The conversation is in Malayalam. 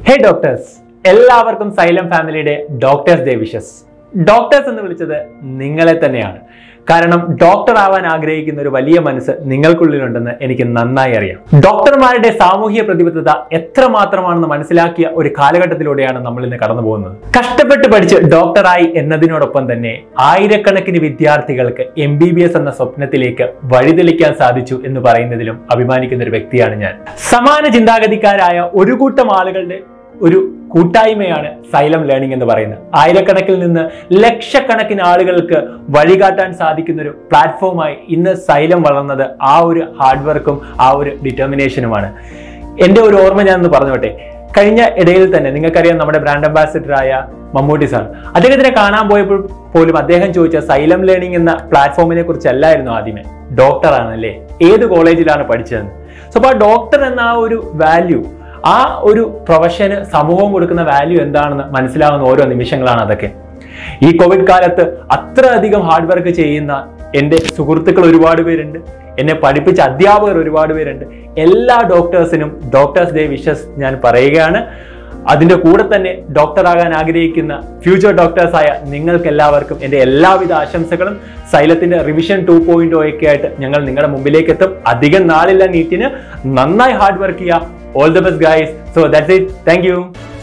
ഹേ ഡോക്ടേഴ്സ് എല്ലാവർക്കും സൈലം ഫാമിലിയുടെ ഡോക്ടേഴ്സ് ഡേ വിഷസ് ഡോക്ടേഴ്സ് എന്ന് വിളിച്ചത് നിങ്ങളെ തന്നെയാണ് കാരണം ഡോക്ടർ ആവാൻ ആഗ്രഹിക്കുന്ന ഒരു വലിയ മനസ്സ് നിങ്ങൾക്കുള്ളിലുണ്ടെന്ന് എനിക്ക് നന്നായി അറിയാം ഡോക്ടർമാരുടെ സാമൂഹിക പ്രതിബദ്ധത എത്രമാത്രമാണെന്ന് മനസ്സിലാക്കിയ ഒരു കാലഘട്ടത്തിലൂടെയാണ് നമ്മൾ ഇന്ന് കടന്നു പോകുന്നത് കഷ്ടപ്പെട്ട് പഠിച്ച് ഡോക്ടറായി എന്നതിനോടൊപ്പം തന്നെ ആയിരക്കണക്കിന് വിദ്യാർത്ഥികൾക്ക് എം ബി ബി എസ് എന്ന സ്വപ്നത്തിലേക്ക് വഴിതെളിക്കാൻ സാധിച്ചു എന്ന് പറയുന്നതിലും അഭിമാനിക്കുന്ന ഒരു വ്യക്തിയാണ് ഞാൻ സമാന ചിന്താഗതിക്കാരായ ഒരു കൂട്ടം ആളുകളുടെ ഒരു കൂട്ടായ്മയാണ് സൈലം ലേണിംഗ് എന്ന് പറയുന്നത് ആയിരക്കണക്കിൽ നിന്ന് ലക്ഷക്കണക്കിന് ആളുകൾക്ക് വഴികാട്ടാൻ സാധിക്കുന്ന ഒരു പ്ലാറ്റ്ഫോമായി ഇന്ന് സൈലം വളർന്നത് ആ ഒരു ഹാർഡ് വർക്കും ആ ഒരു ഡിറ്റർമിനേഷനുമാണ് എൻ്റെ ഒരു ഓർമ്മ ഞാൻ ഒന്ന് പറഞ്ഞോട്ടെ കഴിഞ്ഞ ഇടയിൽ തന്നെ നിങ്ങൾക്കറിയാം നമ്മുടെ ബ്രാൻഡ് അംബാസിഡറായ മമ്മൂട്ടി സാർ അദ്ദേഹത്തിനെ കാണാൻ പോയപ്പോൾ പോലും അദ്ദേഹം ചോദിച്ച സൈലം ലേണിംഗ് എന്ന പ്ലാറ്റ്ഫോമിനെ കുറിച്ചല്ലായിരുന്നു ആദ്യമേ ഡോക്ടറാണല്ലേ ഏത് കോളേജിലാണ് പഠിച്ചതെന്ന് സോ അപ്പോൾ ആ ഡോക്ടർ എന്ന ആ ഒരു വാല്യൂ ആ ഒരു പ്രൊഫഷന് സമൂഹം കൊടുക്കുന്ന വാല്യൂ എന്താണെന്ന് മനസ്സിലാവുന്ന ഓരോ നിമിഷങ്ങളാണ് അതൊക്കെ ഈ കോവിഡ് കാലത്ത് അത്ര അധികം ഹാർഡ് വർക്ക് ചെയ്യുന്ന എൻ്റെ സുഹൃത്തുക്കൾ ഒരുപാട് പേരുണ്ട് എന്നെ പഠിപ്പിച്ച അധ്യാപകർ ഒരുപാട് പേരുണ്ട് എല്ലാ ഡോക്ടേഴ്സിനും ഡോക്ടേഴ്സ് ഡേ വിഷസ് ഞാൻ പറയുകയാണ് അതിൻ്റെ കൂടെ തന്നെ ഡോക്ടറാകാൻ ആഗ്രഹിക്കുന്ന ഫ്യൂച്ചർ ഡോക്ടേഴ്സായ നിങ്ങൾക്ക് എല്ലാവർക്കും എൻ്റെ എല്ലാവിധ ആശംസകളും സൈലത്തിന്റെ റിവിഷൻ ടു പോയിന്റ് ഒക്കെ ആയിട്ട് ഞങ്ങൾ നിങ്ങളുടെ മുമ്പിലേക്ക് എത്തും അധികം നാളില്ല നീറ്റിന് നന്നായി ഹാർഡ് വർക്ക് ചെയ്യുക all the best guys so that's it thank U